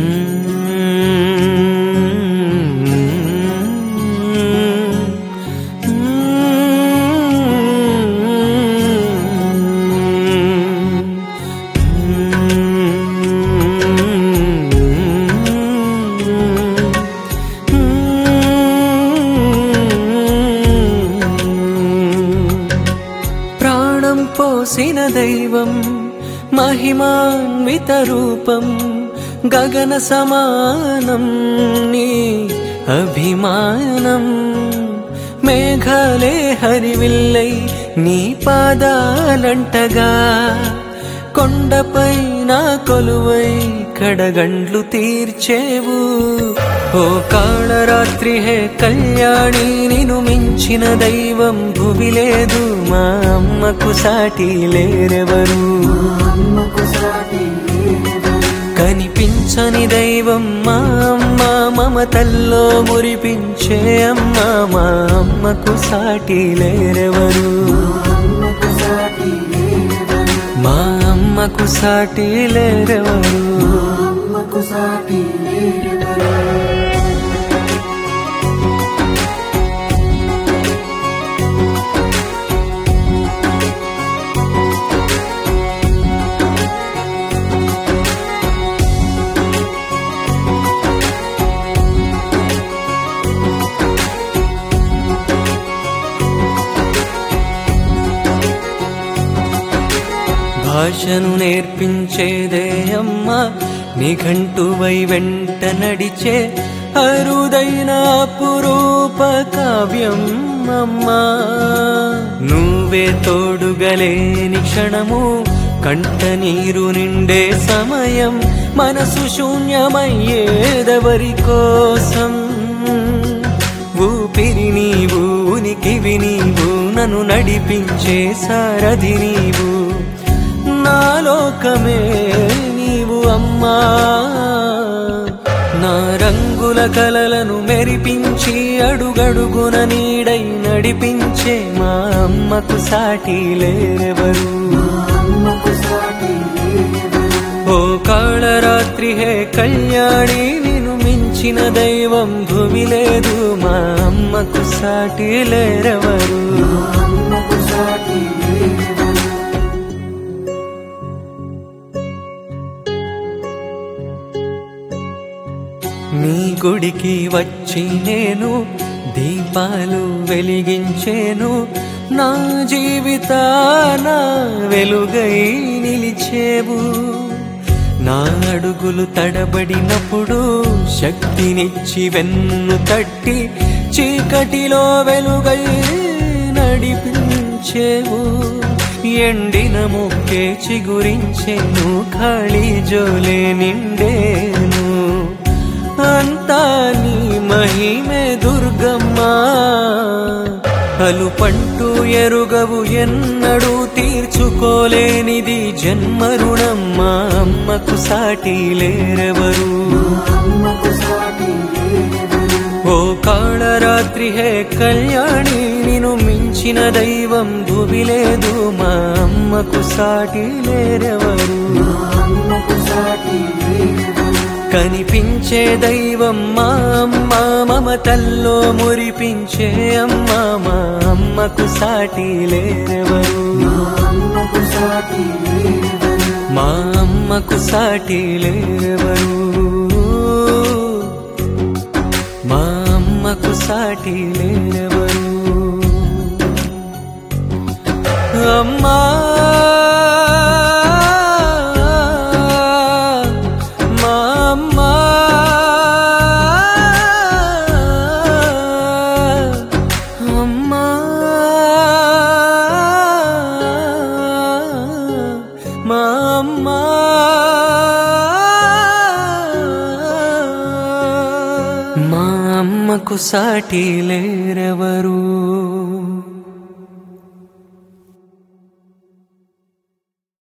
ప్రాణం పోసిన దైవం మహిమాన్విత రూపం గగన సమానం నీ అభిమానం మేఘాలే హరివిల్లై నీ పాదాలంటగా కొండపై నా కొలువై కడగండ్లు తీర్చేవు ఓ కాళరాత్రి హే కళ్యాణి నిను మించిన దైవం భువి లేదు మా అమ్మకు సాటి లేరెవరు కనిపించని దైవం మా అమ్మ మమతల్లో మురిపించే అమ్మ మా అమ్మకు సాటి లేరెవరు మా అమ్మకు సాటి లేరెవరు భాషను నేర్పించేదే అమ్మ నిఘంటువై వెంట నడిచే అరుదైన అపురూప కావ్యం అమ్మా నువ్వే తోడుగలేని క్షణము కంట నీరు నిండే సమయం మనసు శూన్యమయ్యేదెవరి కోసం ఊపిరి నీవు ఉనికివి నీవు నన్ను నడిపించే సారథి నీవు నా లోకమే నీవు అమ్మా నా రంగుల కలలను మెరిపించి అడుగడుగున నీడై నడిపించే మా అమ్మకు సాటి లేరెవరు ఓ కాళరాత్రి హే కళ్యాణి నిన్ను మించిన దైవం భూమి లేదు మా అమ్మకు సాటి లేరెవరు నీ గుడికి వచ్చి నేను దీపాలు వెలిగించేను నా జీవితాన వెలుగై నిలిచేవు నా అడుగులు తడబడినప్పుడు శక్తినిచ్చి వెన్ను తట్టి చీకటిలో వెలుగై నడిపించేవు ఎండిన ముక్కే చిగురించేను ఖాళీ జోలే నిండేను అంతా నీ మహిమే దుర్గమ్మా అలుపంటూ ఎరుగవు ఎన్నడూ తీర్చుకోలేనిది జన్మ రుణం మా అమ్మకు సాటి లేరెవరు ఓ కాళరాత్రి హే కళ్యాణి నిన్ను మించిన దైవం భూమి లేదు మా అమ్మకు సాటి లేరెవరు కనిపించే దైవం మా అమ్మ మమతల్లో మురిపించే అమ్మ మా అమ్మకు సాటి లేరెవరు మా అమ్మకు సాటి లేరెవరు మా అమ్మకు సాటి లేరెవరు అమ్మా మా అమ్మా అమ్మా మా అమ్మా మా అమ్మకు సాటి లేరెవరు